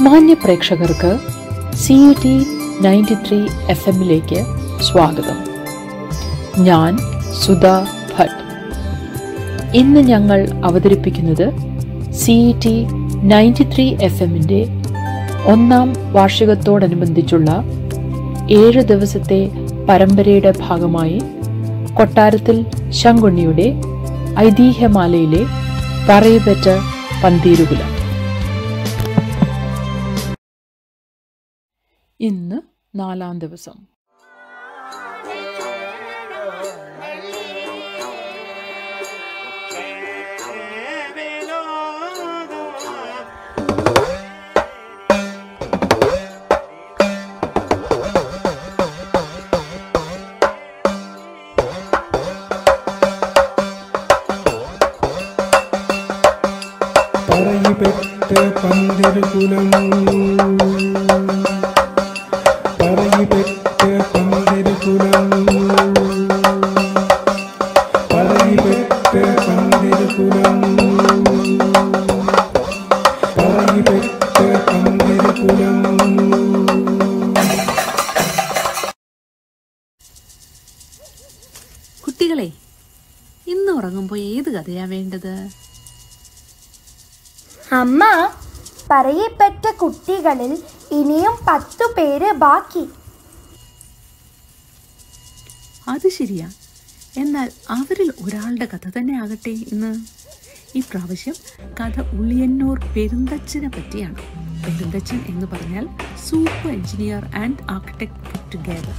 മാന്യ പ്രേക്ഷകർക്ക് C U T ninety three F എമ്മിലേക്ക് സ്വാഗതം ഞാൻ സുധ ഭട്ട് ഇന്ന് ഞങ്ങൾ അവതരിപ്പിക്കുന്നത് C E T ninety three F എമ്മിൻ്റെ ഒന്നാം വാർഷികത്തോടനുബന്ധിച്ചുള്ള ഏഴ് ദിവസത്തെ പരമ്പരയുടെ ഭാഗമായി കൊട്ടാരത്തിൽ ശങ്കുണ്ണിയുടെ ഐതിഹ്യമാലയിലെ പറയപെറ്റ പന്തീരുകുലം ഇന്ന് നാലാം ദിവസം പറയിപ്പെട്ട പന്തിരുകുലം പറയിപ്പെട്ട പന്തിരുകുലം പറയിപ്പെട്ട പന്തിരുകുലം പറയിപ്പെട്ട പന്തിരുകുലം കുട്ടികളെ ഇന്ന് ഉറങ്ങുമ്പോൾ ഏത് കഥയാ വേണ്ടത് അമ്മ പറയപ്പെട്ട കുട്ടികളിൽ ഇനിയും പത്തു പേര് ബാക്കി അത് ശരിയാ എന്നാൽ അവരിൽ ഒരാളുടെ കഥ തന്നെ ആകട്ടെ ഇന്ന് ഈ പ്രാവശ്യം കഥ ഉളിയന്നൂർ പെരുന്തച്ചനെ പറ്റിയാണ് പെരുന്തച്ചൻ എന്ന് പറഞ്ഞാൽ super engineer and architect together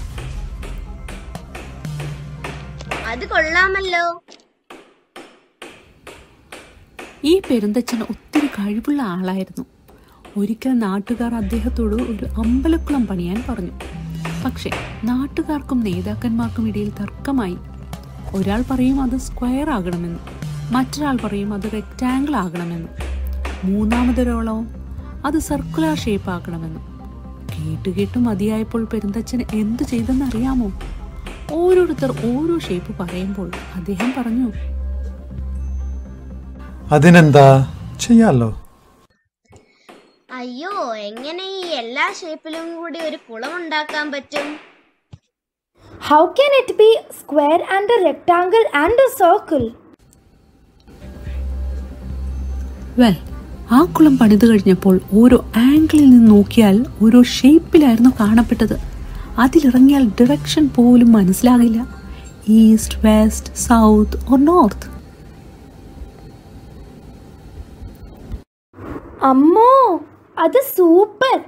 അത് കൊള്ളാമല്ലോ ഈ പെരുന്തച്ഛൻ ഒത്തിരി കഴിവുള്ള ആളായിരുന്നു ഒരിക്കൽ നാട്ടുകാർ അദ്ദേഹത്തോട് ഒരു അമ്പലക്കുളം പണിയാൻ പറഞ്ഞു പക്ഷേ നാട്ടുകാർക്കും നേതാക്കന്മാർക്കും ഇടയിൽ തർക്കമായി ഒരാൾ പറയും അത് സ്ക്വയർ ആകണമെന്ന് മറ്റൊരാൾ പറയും അത് റെക്റ്റാങ്കിൾ ആകണമെന്ന് മൂന്നാമതൊരാളോ അത് സർക്കുലർ ഷേപ്പ് ആക്കണമെന്ന് കേട്ടു കേട്ടു മതിയായപ്പോൾ പെരുന്തച്ഛൻ എന്തു ചെയ്തെന്നറിയാമോ ഓരോരുത്തർ ഓരോ ഷേപ്പ് പറയുമ്പോൾ അദ്ദേഹം പറഞ്ഞു അതിനെന്താ ചെയ്യാലോ അയ്യോ എങ്ങനെ ഈ എല്ലാ ഷേപ്പിലും കൂടി ഒരു കുളം ഉണ്ടാക്കാൻ പറ്റും how can it be square and a rectangle and a circle well ആ കുളം പണിത് കഴിഞ്ഞപ്പോൾ ഓരോ ആംഗിളിൽ നിന്ന് നോക്കിയാൽ ഓരോ ഷേപ്പിലായിരുന്നു കാണപ്പെട്ടത് അതിലിറങ്ങിയാൽ ഡിറക്ഷൻ പോലും മനസ്സിലാകില്ല east west south or north അമ്മോ അത് സൂപ്പർ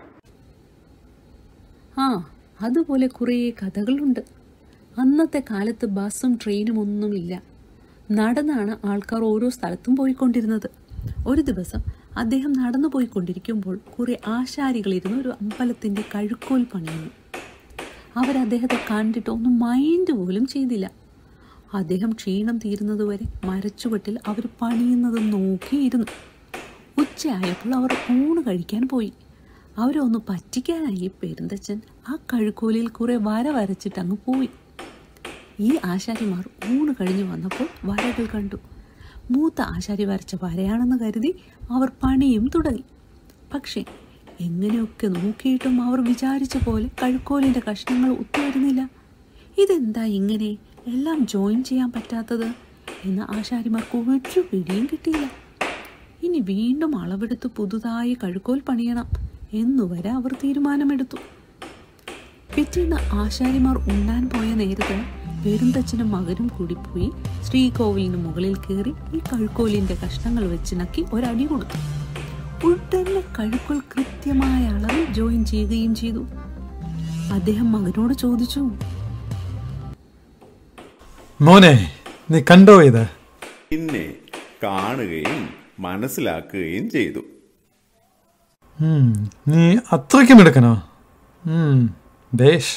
ആ അതുപോലെ കുറേ കഥകളുണ്ട് അന്നത്തെ കാലത്ത് ബസ്സും ട്രെയിനും ഒന്നുമില്ല നടന്നാണ് ആൾക്കാർ ഓരോ സ്ഥലത്തും പോയിക്കൊണ്ടിരുന്നത് ഒരു ദിവസം അദ്ദേഹം നടന്നു പോയിക്കൊണ്ടിരിക്കുമ്പോൾ കുറേ ആശാരികളിരുന്ന് ഒരു അമ്പലത്തിൻ്റെ കഴുക്കോൽ പണിയുന്നു അവർ അദ്ദേഹത്തെ കണ്ടിട്ട് ഒന്നും മൈൻഡ് പോലും ചെയ്തില്ല അദ്ദേഹം ക്ഷീണം തീരുന്നതുവരെ മരച്ചുവട്ടിൽ അവർ പണിയുന്നത് നോക്കിയിരുന്നു ഉച്ചയായപ്പോൾ അവർ ഊണ് കഴിക്കാൻ പോയി അവരെ ഒന്ന് പറ്റിക്കാനായി പെരുന്തച്ഛൻ ആ കഴുക്കോലിൽ കുറെ വര വരച്ചിട്ട് അങ്ങ് പോയി ഈ ആശാരിമാർ ഊണ് കഴിഞ്ഞ് വന്നപ്പോൾ വരകൾ കണ്ടു മൂത്ത ആശാരി വരച്ച വരയാണെന്ന് കരുതി അവർ പണിയും തുടങ്ങി പക്ഷേ എങ്ങനെയൊക്കെ നോക്കിയിട്ടും അവർ വിചാരിച്ച പോലെ കഴുക്കോലിൻ്റെ കഷ്ണങ്ങൾ ഒത്തുവരുന്നില്ല ഇതെന്താ ഇങ്ങനെ എല്ലാം ജോയിൻ ചെയ്യാൻ പറ്റാത്തത് എന്ന് ആശാരിമാർക്ക് ഒരു പിടിയും കിട്ടിയില്ല ഇനി വീണ്ടും അളവെടുത്ത് പുതുതായി കഴുക്കോൽ പണിയണം എന്നുവരെ അവർ തീരുമാനമെടുത്തു പിറ്റേന്ന് ആശാരിമാർ ഉണ്ണാൻ പോയ നേരത്ത് പെരുന്തച്ഛനും മകനും കൂടി പോയി ശ്രീകോവിലിന് മുകളിൽ കയറി ഈ കഴുക്കോലിന്റെ കഷ്ണങ്ങൾ വെച്ചിണക്കി ഒരടി കൊടുത്തു ഉടനെ കഴുക്കോൽ കൃത്യമായ അളവിൽ ജോയിൻ ചെയ്യുകയും ചെയ്തു അദ്ദേഹം മകനോട് ചോദിച്ചു മോനെ നീ കണ്ടോ ഇത് പിന്നെ കാണുകയും മനസ്സിലാക്കുകയും ചെയ്തു ഉം, നീ അത്രയ്ക്കും എടുക്കണോ ഉം, ബേഷ്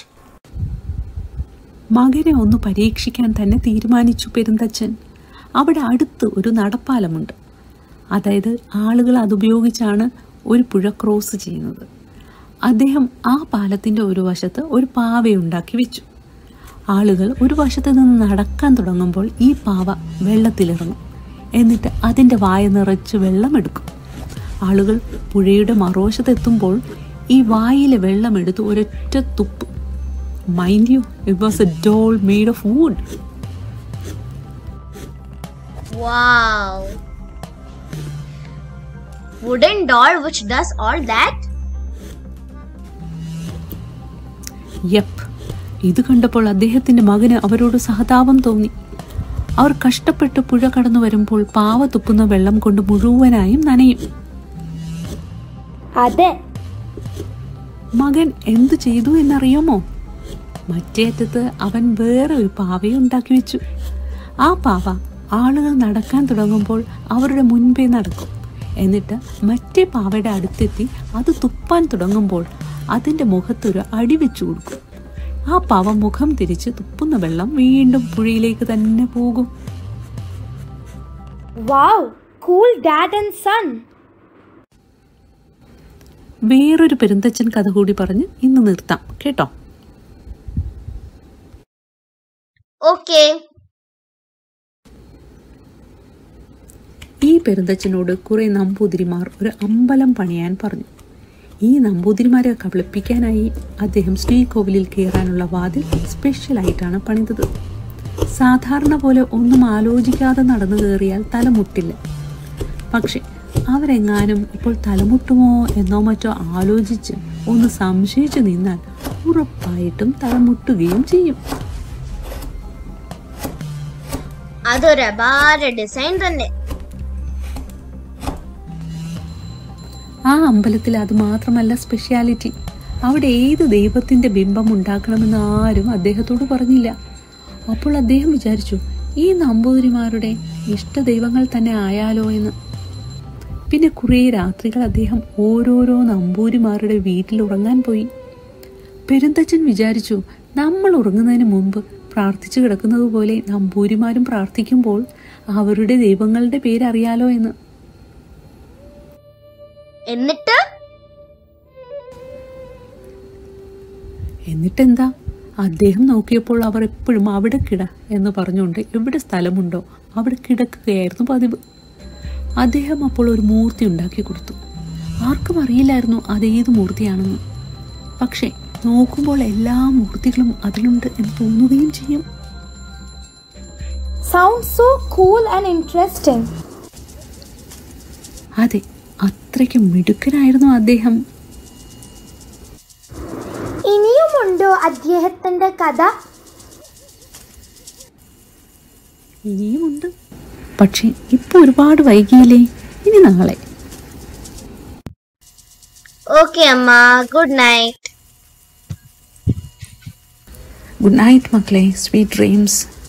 മകനെ ഒന്ന് പരീക്ഷിക്കാൻ തന്നെ തീരുമാനിച്ചു പെരുന്തച്ഛൻ അവിടെ അടുത്ത് ഒരു നടപ്പാലമുണ്ട് അതായത് ആളുകൾ അതുപയോഗിച്ചാണ് ഒരു പുഴ ക്രോസ് ചെയ്യുന്നത് അദ്ദേഹം ആ പാലത്തിൻ്റെ ഒരു വശത്ത് ഒരു പാവയുണ്ടാക്കി വെച്ചു ആളുകൾ ഒരു വശത്ത് നിന്ന് നടക്കാൻ തുടങ്ങുമ്പോൾ ഈ പാവ വെള്ളത്തിലിറങ്ങും എന്നിട്ട് അതിൻ്റെ വായ നിറച്ച് വെള്ളമെടുക്കും ആളുകൾ പുഴയുടെ മറുവശത്തെത്തുമ്പോൾ ഈ വായിലെ വെള്ളം എടുത്ത് ഒരൊറ്റ തുപ്പ് mind you it was a doll made of wood Wow. Wooden doll which does all that? Yup ഇത് കണ്ടപ്പോൾ അദ്ദേഹത്തിന്റെ മകന് അവരോട് സഹതാപം തോന്നി അവർ കഷ്ടപ്പെട്ട് പുഴ കടന്നു വരുമ്പോൾ പാവ തുപ്പുന്ന വെള്ളം കൊണ്ട് മുഴുവനായും നനയും അതെ മകൻ എന്തു ചെയ്തു എന്നറിയാമോ മറ്റേ അറ്റത്ത് അവൻ വേറെ ഒരു പാവയെ ഉണ്ടാക്കി വെച്ചു ആ പാവ ആളുകൾ നടക്കാൻ തുടങ്ങുമ്പോൾ അവരുടെ മുൻപേ നടക്കും എന്നിട്ട് മറ്റേ പാവയുടെ അടുത്തെത്തി അത് തുപ്പാൻ തുടങ്ങുമ്പോൾ അതിൻ്റെ മുഖത്തൊരു അടി വെച്ചു കൊടുക്കും ആ പാവ മുഖം തിരിച്ച് തുപ്പുന്ന വെള്ളം വീണ്ടും പുഴയിലേക്ക് തന്നെ പോകും Wow, cool dad and son. വേറൊരു പെരുന്തച്ഛൻ കഥ കൂടി പറഞ്ഞ് ഇന്ന് നിർത്താം കേട്ടോ Okay. ഈ പെരുന്തച്ഛനോട് കുറെ നമ്പൂതിരിമാർ ഒരു അമ്പലം പണിയാൻ പറഞ്ഞു ഈ നമ്പൂതിരിമാരെ കബളിപ്പിക്കാനായി അദ്ദേഹം ശ്രീകോവിലിൽ കയറാനുള്ള വാതിൽ സ്പെഷ്യലായിട്ടാണ് പണിതത് സാധാരണ പോലെ ഒന്നും ആലോചിക്കാതെ നടന്നു കയറിയാൽ തലമുട്ടില്ല പക്ഷെ അവരെങ്ങാനും ഇപ്പോൾ തലമുട്ടുമോ എന്നോ മറ്റോ ആലോചിച്ച് ഒന്ന് സംശയിച്ചു നിന്നാൽ ഉറപ്പായിട്ടും തലമുട്ടുകയും ചെയ്യും അതൊരു അപാര ഡിസൈൻ തന്നെ ആ അമ്പലത്തിൽ അത് മാത്രമല്ല സ്പെഷ്യാലിറ്റി അവിടെ ഏത് ദൈവത്തിന്റെ ബിംബം ഉണ്ടാക്കണമെന്ന് ആരും അദ്ദേഹത്തോട് പറഞ്ഞില്ല അപ്പോൾ അദ്ദേഹം വിചാരിച്ചു ഈ നമ്പൂതിരിമാരുടെ ഇഷ്ട ദൈവങ്ങൾ തന്നെ ആയാലോ എന്ന് പിന്നെ കുറേ രാത്രികൾ അദ്ദേഹം ഓരോരോ നമ്പൂരിമാരുടെ വീട്ടിൽ ഉറങ്ങാൻ പോയി പെരുന്തച്ഛൻ വിചാരിച്ചു നമ്മൾ ഉറങ്ങുന്നതിന് മുമ്പ് പ്രാർത്ഥിച്ചു കിടക്കുന്നത് പോലെ നമ്പൂരിമാരും പ്രാർത്ഥിക്കുമ്പോൾ അവരുടെ ദൈവങ്ങളുടെ പേരറിയാലോ എന്ന് എന്നിട്ട് എന്നിട്ടെന്താ അദ്ദേഹം നോക്കിയപ്പോൾ അവർ എപ്പോഴും അവിടെ കിട എന്ന് പറഞ്ഞുകൊണ്ട് എവിടെ സ്ഥലമുണ്ടോ അവിടെ കിടക്കുകയായിരുന്നു പതിവ് അദ്ദേഹം അപ്പോൾ ഒരു മൂർത്തി ഉണ്ടാക്കി കൊടുത്തു ആർക്കും അറിയില്ലായിരുന്നു അതേത് മൂർത്തിയാണെന്ന് പക്ഷേ നോക്കുമ്പോൾ എല്ലാ മൂർത്തികളും അതിലുണ്ട് എന്ന് തോന്നുകയും ചെയ്യും Sounds so cool and interesting. അതെ അത്രയ്ക്ക് മിടുക്കനായിരുന്നു അദ്ദേഹം ഇനിയുമുണ്ടോ അദ്ദേഹത്തിന്റെ കഥ ഇനിയുമുണ്ട് പക്ഷേ ഇപ്പോൾ ഒരുപാട് വൈകിയില്ലേ ഇനി നാളെ ഓക്കെ അമ്മ ഗുഡ് നൈറ്റ് ഗുഡ് നൈറ്റ് മക്കളെ സ്വീറ്റ് ഡ്രീംസ്